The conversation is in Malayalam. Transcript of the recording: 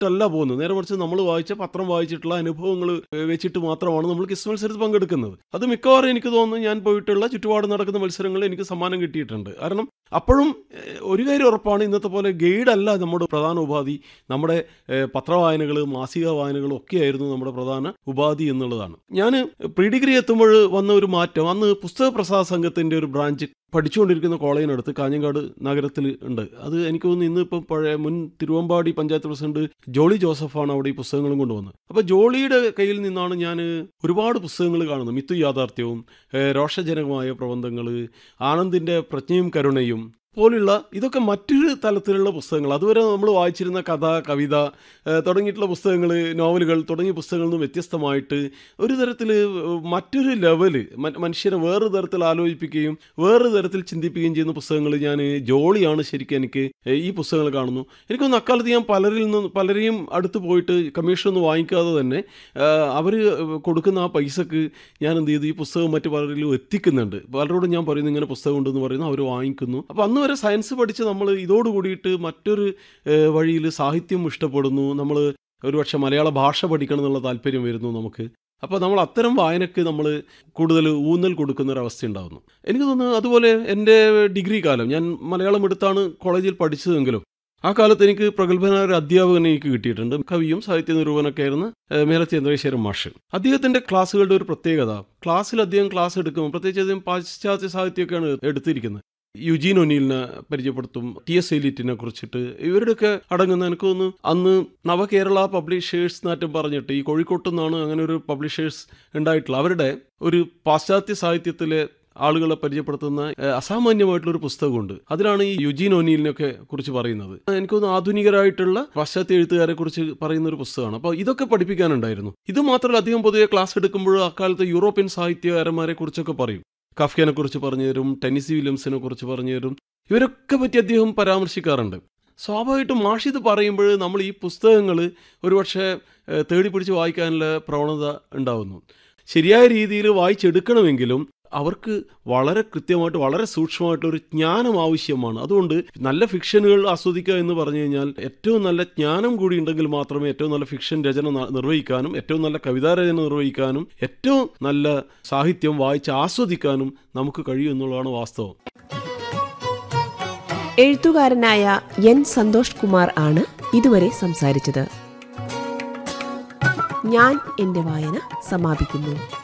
അല്ല പോകുന്നത് നേരെ മറിച്ച് നമ്മൾ വായിച്ച പത്രം വായിച്ചിട്ടുള്ള അനുഭവങ്ങൾ വെച്ചിട്ട് മാത്രമാണ് നമ്മൾ ക്വിസ് മത്സരത്തിൽ പങ്കെടുക്കുന്നത് അത് മിക്കവാറും എനിക്ക് തോന്നുന്നു ഞാൻ പോയിട്ടുള്ള ചുറ്റുപാട് നടക്കുന്ന മത്സരങ്ങളിൽ എനിക്ക് സമ്മാനം കിട്ടിയിട്ടുണ്ട് കാരണം അപ്പോഴും ഏഹ്, ഒരു കാര്യം ഉറപ്പാണ് ഇന്നത്തെ പോലെ ഗൈഡല്ല നമ്മുടെ പ്രധാന ഉപാധി നമ്മുടെ ഏഹ്, പത്രവായനകൾ മാസിക വായനകളും ഒക്കെയായിരുന്നു നമ്മുടെ പ്രധാന ഉപാധി എന്നുള്ളതാണ് ഞാൻ പ്രീ ഡിഗ്രി എത്തുമ്പോൾ വന്ന ഒരു മാറ്റം അന്ന് പുസ്തക പ്രസാദ സംഘത്തിൻ്റെ ഒരു ബ്രാഞ്ച് പഠിച്ചുകൊണ്ടിരിക്കുന്ന കോളേജിനടുത്ത് കാഞ്ഞങ്ങാട് നഗരത്തിൽ ഉണ്ട് അത് എനിക്ക് തോന്നുന്നു ഇന്ന് ഇപ്പം പഴയ മുൻ തിരുവമ്പാടി പഞ്ചായത്ത് പ്രസിഡന്റ് ജോളി ജോസഫാണ് അവിടെ ഈ പുസ്തകങ്ങളും കൊണ്ടുവന്നത് അപ്പോൾ ജോളിയുടെ കയ്യിൽ നിന്നാണ് ഞാൻ ഒരുപാട് പുസ്തകങ്ങൾ കാണുന്നത് മിത്തു യാഥാർത്ഥ്യവും ഏഹ്, രോഷജനകമായ പ്രബന്ധങ്ങൾ ആനന്ദിൻ്റെ പ്രജ്ഞയും കരുണയും പോലുള്ള ഇതൊക്കെ മറ്റൊരു തലത്തിലുള്ള പുസ്തകങ്ങൾ അതുവരെ നമ്മൾ വായിച്ചിരുന്ന കഥ കവിത ഏഹ്, തുടങ്ങിയിട്ടുള്ള പുസ്തകങ്ങൾ നോവലുകൾ തുടങ്ങിയ പുസ്തകങ്ങളിൽ നിന്ന് വ്യത്യസ്തമായിട്ട് ഒരു തരത്തിൽ മറ്റൊരു ലെവല് മനുഷ്യനെ വേറൊരു തരത്തിൽ ആലോചിപ്പിക്കുകയും വേറൊരു തരത്തിൽ ചിന്തിപ്പിക്കുകയും ചെയ്യുന്ന പുസ്തകങ്ങൾ ഞാൻ ജോളിയാണ് ശരിക്കും എനിക്ക് ഏഹ്, ഈ പുസ്തകങ്ങൾ കാണുന്നു എനിക്കൊന്ന് അക്കാലത്ത് ഞാൻ പലരിൽ നിന്ന് പലരെയും അടുത്ത് പോയിട്ട് കമ്മീഷൻ ഒന്നും വാങ്ങിക്കാതെ തന്നെ അവർ കൊടുക്കുന്ന ആ പൈസക്ക് ഞാൻ എന്ത് ചെയ്തു ഈ പുസ്തകം മറ്റു പലരിലും എത്തിക്കുന്നുണ്ട് പലരോടും ഞാൻ പറയുന്നു ഇങ്ങനെ പുസ്തകം ഉണ്ടെന്ന് പറയുന്നു അവർ വാങ്ങിക്കുന്നു അപ്പോൾ അന്ന് വരെ സയൻസ് പഠിച്ച് നമ്മൾ ഇതോട് കൂടിയിട്ട് മറ്റൊരു വഴിയിൽ സാഹിത്യം ഇഷ്ടപ്പെടുന്നു നമ്മൾ ഒരുപക്ഷെ മലയാള ഭാഷ പഠിക്കണം എന്നുള്ള താല്പര്യം വരുന്നു നമുക്ക് അപ്പോൾ നമ്മൾ അത്തരം വായനയ്ക്ക് നമ്മൾ കൂടുതൽ ഊന്നൽ കൊടുക്കുന്ന ഒരു അവസ്ഥ ഉണ്ടാകുന്നു എനിക്ക് തോന്നുന്നു അതുപോലെ എൻ്റെ ഡിഗ്രി കാലം ഞാൻ മലയാളം എടുത്താണ് കോളേജിൽ പഠിച്ചതെങ്കിലും ആ കാലത്ത് എനിക്ക് പ്രഗത്ഭനായ ഒരു അധ്യാപകനെ എനിക്ക് കിട്ടിയിട്ടുണ്ട് കവിയും സാഹിത്യ നിരൂപണമൊക്കെ ആയിരുന്ന ഏഹ്, മേലത്തെ ചന്ദ്രശേഖരൻ മാഷ് അദ്ദേഹത്തിൻ്റെ ക്ലാസ്സുകളുടെ ഒരു പ്രത്യേകത ക്ലാസ്സിൽ അദ്ദേഹം ക്ലാസ് എടുക്കുമ്പോൾ പ്രത്യേകിച്ച് അദ്ദേഹം പാശ്ചാത്യ സാഹിത്യമൊക്കെയാണ് എടുത്തിരിക്കുന്നത് യുജീൻ ഒനീലിനെ പരിചയപ്പെടുത്തും ടി എസ് എലിറ്റിനെ കുറിച്ചിട്ട് ഇവരുടെയൊക്കെ അടങ്ങുന്ന എനിക്ക് തോന്നുന്നു അന്ന് നവകേരള പബ്ലിഷേഴ്സ് നാറ്റം പറഞ്ഞിട്ട് ഈ കോഴിക്കോട്ട് നിന്നാണ് അങ്ങനെ ഒരു പബ്ലിഷേഴ്സ് ഉണ്ടായിട്ടുള്ള അവരുടെ ഒരു പാശ്ചാത്യ സാഹിത്യത്തിലെ ആളുകളെ പരിചയപ്പെടുത്തുന്ന ഏഹ്, അസാമാന്യമായിട്ടുള്ള ഒരു പുസ്തകമുണ്ട് അതിലാണ് ഈ യുജീൻ ഒനീലിനൊക്കെ കുറിച്ച് പറയുന്നത് എനിക്ക് തോന്നുന്നു ആധുനികരായിട്ടുള്ള പാശ്ചാത്യ എഴുത്തുകാരെ കുറിച്ച് പറയുന്ന ഒരു പുസ്തകമാണ് അപ്പോൾ ഇതൊക്കെ പഠിപ്പിക്കാനുണ്ടായിരുന്നു ഇത് മാത്രമല്ല അധികം പൊതുവെ ക്ലാസ് എടുക്കുമ്പോൾ അക്കാലത്ത് യൂറോപ്യൻ സാഹിത്യകാരന്മാരെ കുറിച്ചൊക്കെ പറയും കഫ്കനെ കുറിച്ച് പറഞ്ഞു തരും ടെന്നിസി വില്യംസിനെ കുറിച്ച് പറഞ്ഞു തരും ഇവരൊക്കെ പറ്റി അദ്ദേഹം പരാമർശിക്കാറുണ്ട് സ്വാഭാവികമായിട്ടും മാഷ് ഇത് പറയുമ്പോൾ നമ്മൾ ഈ പുസ്തകങ്ങൾ ഒരുപക്ഷെ ഏഹ്, തേടി പിടിച്ച് വായിക്കാനുള്ള പ്രവണത ഉണ്ടാവുന്നു ശരിയായ രീതിയിൽ വായിച്ചെടുക്കണമെങ്കിലും അവർക്ക് വളരെ കൃത്യമായിട്ട് വളരെ സൂക്ഷ്മമായിട്ടൊരു ജ്ഞാനം ആവശ്യമാണ് അതുകൊണ്ട് നല്ല ഫിക്ഷനുകൾ ആസ്വദിക്കുക എന്ന് പറഞ്ഞു കഴിഞ്ഞാൽ ഏറ്റവും നല്ല ജ്ഞാനം കൂടി ഉണ്ടെങ്കിൽ മാത്രമേ ഏറ്റവും നല്ല ഫിക്ഷൻ രചന ന- നിർവഹിക്കാനും ഏറ്റവും നല്ല കവിതാരചന നിർവഹിക്കാനും ഏറ്റവും നല്ല സാഹിത്യം വായിച്ച് ആസ്വദിക്കാനും നമുക്ക് കഴിയും എന്നുള്ളതാണ് വാസ്തവം എഴുത്തുകാരനായ എൻ സന്തോഷ് കുമാർ ആണ് ഇതുവരെ സംസാരിച്ചത് ഞാൻ എന്റെ വായന സമാപിക്കുന്നു